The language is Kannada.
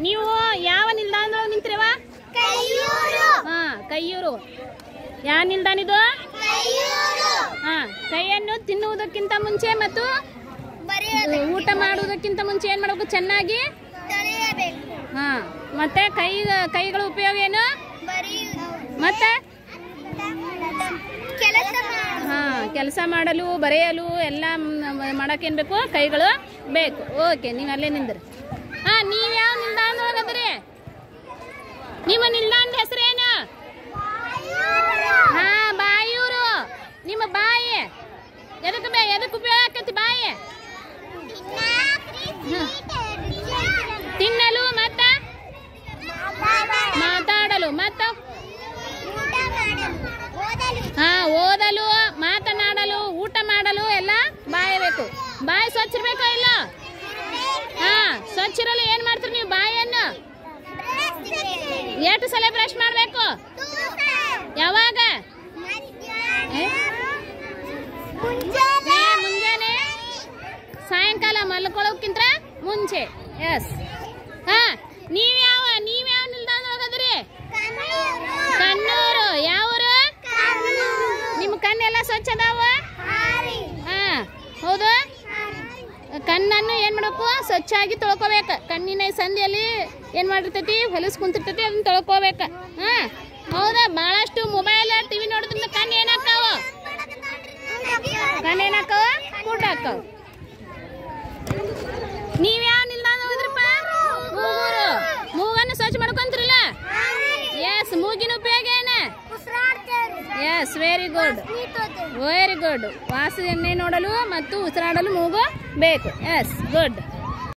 ನೀವು ಯಾವ ನಿಲ್ದಾಣದೊಳಗೆ ನಿಂತಿರವ ಕೈಯೂರು ಹಾ ಕೈಯೂರು ಯಾವ ನಿಲ್ದಾಣಿದು ಕೈಯೂರು ಹಾ ಕೈಯನ್ನು ತಿನ್ನುವುದಕ್ಕಿಂತ ಮುಂಚೆ ಮತ್ತು ಬರೆಯಬೇಕು ಊಟ ಮಾಡುವುದಕ್ಕಿಂತ ಮುಂಚೆ ಏನ್ ಮಾಡಬೇಕು ಚೆನ್ನಾಗಿ ತೊಳೆಯಬೇಕು ಹಾ ಮತ್ತೆ ಕೈ ಕೈಗಳ ಉಪಯೋಗ ಏನು ಬರೆಯುವುದು ಮತ್ತೆ ಕೆಲಸ ಮಾಡು ಹಾ ಕೆಲಸ ಮಾಡಲು ಬರೆಯಲು ಎಲ್ಲ ಮಾಡಕ್ಕೆ ಏನ್ ಬೇಕು ಕೈಗಳು ಬೇಕು ಓಕೆ ನೀವು ಅಲ್ಲೇ ನಿಂದ್ರಿ ಹಾ ನೀವ್ ಯಾವ ನಿಲ್ದಾಣದೊಳಗದ್ರಿ ನಿಮ್ಮ ನಿಲ್ದಾಣದ ಹೆಸರೇನು ಹಾ ಬಾಯೂರು ನಿಮ್ಮ ಬಾಯಿ ಎದಕ್ಕೆ ಬೇ ಎದಕ್ಕೆ ಉಪಯೋಗ ಆಕತಿ ಬಾಯಿ ತಿನ್ನಲು ಮತ್ತ ಮಾತಾಡಲು ಮತ್ತ ಊಟ ಮಾಡಲು ಓದಲು ಹಾ ಓದಲು ಮಾತನಾಡಲು ಊಟ ಮಾಡಲು ಎಲ್ಲ ಬಾಯಿ ಬೇಕು ಬಾಯಿ ಸ್ವಚ್ಛ ಇರ್ಬೇಕೋ ಇಲ್ಲ ಹಾ ಸ್ವಚ್ಛ ಇರಲು ಏನ್ ಮಾಡ್ತೀರಿ ನೀವು ಬಾಯಿಯನ್ನು ಎಷ್ಟು ಸಲ ಬ್ರಷ್ ಮಾಡ್ಬೇಕು ಯಾವಾಗ ಏ? ಏ, ಮುಂಜಾನೆ ಸಾಯಂಕಾಲ ಮಲ್ಕೊಳ್ಳೋಕ್ಕಿಂತ ಮುಂಚೆ ಎಸ್ ಹಾ ನೀವ್ ಯಾವ ನೀವ್ ಯಾವ ನಿಲ್ದಾಣ ಹೋಗದ್ರಿ ಕಣ್ಣೂರು ಯಾವ ಊರು ನಿಮ್ಮ ಕಣ್ಣೆಲ್ಲ ಸ್ವಚ್ಛ ಅದಾವ ಹಾ ಹೌದು ಕಣ್ಣನ್ನು ಏನ್ ಮಾಡಬೇಕು ಸ್ವಚ್ಛಾಗಿ ತೊಳ್ಕೊಬೇಕು ಕಣ್ಣಿನ ಸಂದಿಯಲ್ಲಿ ಏನ್ ಮಾಡಿರ್ತೈತಿ ಹೊಲಸ್ ಕುಂತಿರ್ತೈತಿ ಅದನ್ನ ತೊಳ್ಕೊಬೇಕು ಹಾ ಹೌದಾ ಬಹಳಷ್ಟು ಮೊಬೈಲ್ ಟಿವಿ ನೋಡೋದ್ರಿಂದ ಕಣ್ಣು ಏನಾಕಾವ ಕಣ್ಣು ಏನಾಕಾವ ಫುಡ್ ಹಾಕಾವ ನೀವ್ ಯಾವ ನಿಲ್ದಾಣ ಹೋದ್ರಪ್ಪ ಮೂಗೂರು ಮೂಗನ್ನು ಸ್ವಚ್ಛ ಮಾಡ್ಕೊಂತಿರಲ್ಲ ಎಸ್ ಮೂಗಿನ ಉಪಯೋಗ ಏನ yes very good very good ವಾಸನೆ ನೋಡಲು ಮತ್ತು ಉಸಿರಾಡಲು ಮೂಗು ಬೇಕು ಎಸ್ ಗುಡ್